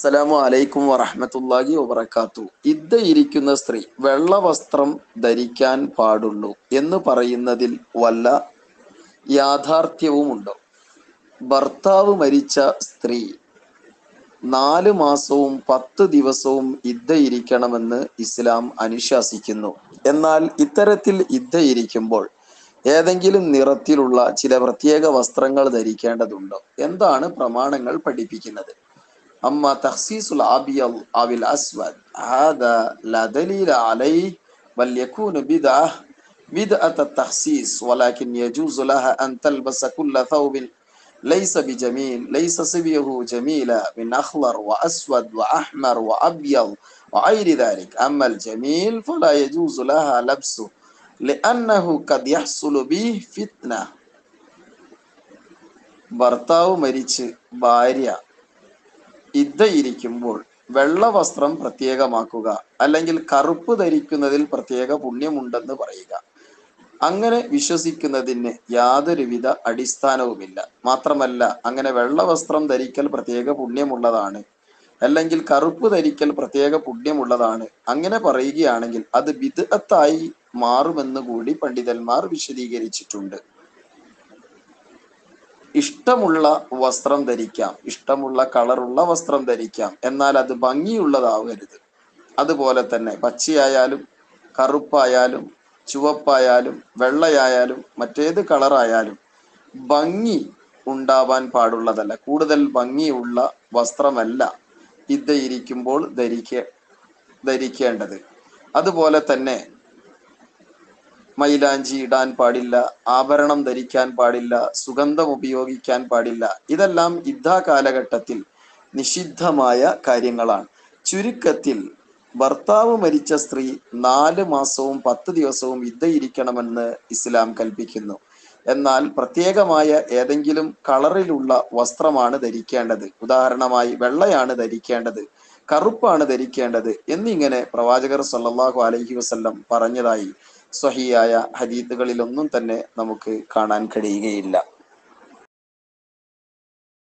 അസ്സലാമു അലൈക്കും വറഹ്മത്തുള്ളാഹി വബറകാത്തു ഇദ്ദ ഇരിക്കുന്ന സ്ത്രീ വെള്ള വസ്ത്രം ധരിക്കാൻ പാടുള്ളൂ എന്ന് പറയുന്നതിൽ വല്ല യാഥാർത്ഥ്യവുമുണ്ടോ ഭർത്താവ് മരിച്ച സ്ത്രീ നാല് മാസവും പത്ത് ദിവസവും ഇദ്ദ ഇരിക്കണമെന്ന് ഇസ്ലാം അനുശാസിക്കുന്നു എന്നാൽ ഇത്തരത്തിൽ ഇദ്ദ ഇരിക്കുമ്പോൾ ഏതെങ്കിലും നിറത്തിലുള്ള ചില പ്രത്യേക വസ്ത്രങ്ങൾ ധരിക്കേണ്ടതുണ്ടോ എന്താണ് പ്രമാണങ്ങൾ പഠിപ്പിക്കുന്നത് أما تخصيص الأبيض أو الأسود هذا لا دليل عليه بل يكون بدعة بدعة التخصيص ولكن يجوز لها أن تلبس كل ثوب ليس بجميل ليس صبيه جميلة من أخضر وأسود وأحمر وأبيض وغير ذلك أما الجميل فلا يجوز لها لبسه لأنه قد يحصل به فتنة ഭർത്താവ് മരിച്ച് ഭാര്യ ഇദ്ദ ഇരിക്കുമ്പോൾ വെള്ള വസ്ത്രം പ്രത്യേകമാക്കുക അല്ലെങ്കിൽ കറുപ്പ് ധരിക്കുന്നതിൽ പ്രത്യേക പുണ്യമുണ്ടെന്ന് പറയുക അങ്ങനെ വിശ്വസിക്കുന്നതിന് യാതൊരുവിധ അടിസ്ഥാനവുമില്ല മാത്രമല്ല അങ്ങനെ വെള്ള വസ്ത്രം ധരിക്കൽ പ്രത്യേക പുണ്യമുള്ളതാണ് അല്ലെങ്കിൽ കറുപ്പ് ധരിക്കൽ പ്രത്യേക പുണ്യമുള്ളതാണ് അങ്ങനെ പറയുകയാണെങ്കിൽ അത് വിദഗ്ധത്തായി മാറുമെന്ന് കൂടി പണ്ഡിതന്മാർ വിശദീകരിച്ചിട്ടുണ്ട് ഇഷ്ടമുള്ള വസ്ത്രം ധരിക്കാം ഇഷ്ടമുള്ള കളറുള്ള വസ്ത്രം ധരിക്കാം എന്നാൽ അത് ഭംഗിയുള്ളതാവരുത് അതുപോലെ തന്നെ പച്ചയായാലും കറുപ്പായാലും ചുവപ്പായാലും വെള്ളയായാലും മറ്റേത് കളറായാലും ഭംഗി ഉണ്ടാവാൻ പാടുള്ളതല്ല കൂടുതൽ ഭംഗിയുള്ള വസ്ത്രമല്ല ഇത് ഇരിക്കുമ്പോൾ ധരിക്ക ധരിക്കേണ്ടത് അതുപോലെ തന്നെ മൈലാഞ്ചി ഇടാൻ പാടില്ല ആഭരണം ധരിക്കാൻ പാടില്ല സുഗന്ധം ഉപയോഗിക്കാൻ പാടില്ല ഇതെല്ലാം യുദ്ധ കാലഘട്ടത്തിൽ നിഷിദ്ധമായ കാര്യങ്ങളാണ് ചുരുക്കത്തിൽ ഭർത്താവ് മരിച്ച സ്ത്രീ നാല് മാസവും പത്ത് ദിവസവും യുദ്ധ ഇരിക്കണമെന്ന് ഇസ്ലാം കൽപ്പിക്കുന്നു എന്നാൽ പ്രത്യേകമായ ഏതെങ്കിലും കളറിലുള്ള വസ്ത്രമാണ് ധരിക്കേണ്ടത് ഉദാഹരണമായി വെള്ളയാണ് ധരിക്കേണ്ടത് കറുപ്പാണ് ധരിക്കേണ്ടത് എന്നിങ്ങനെ പ്രവാചകർ സല്ലല്ലാഹു അലൈഹി വസല്ലം പറഞ്ഞതായി സ്വഹിയായ ഹദീത്തുകളിലൊന്നും തന്നെ നമുക്ക് കാണാൻ കഴിയുകയില്ല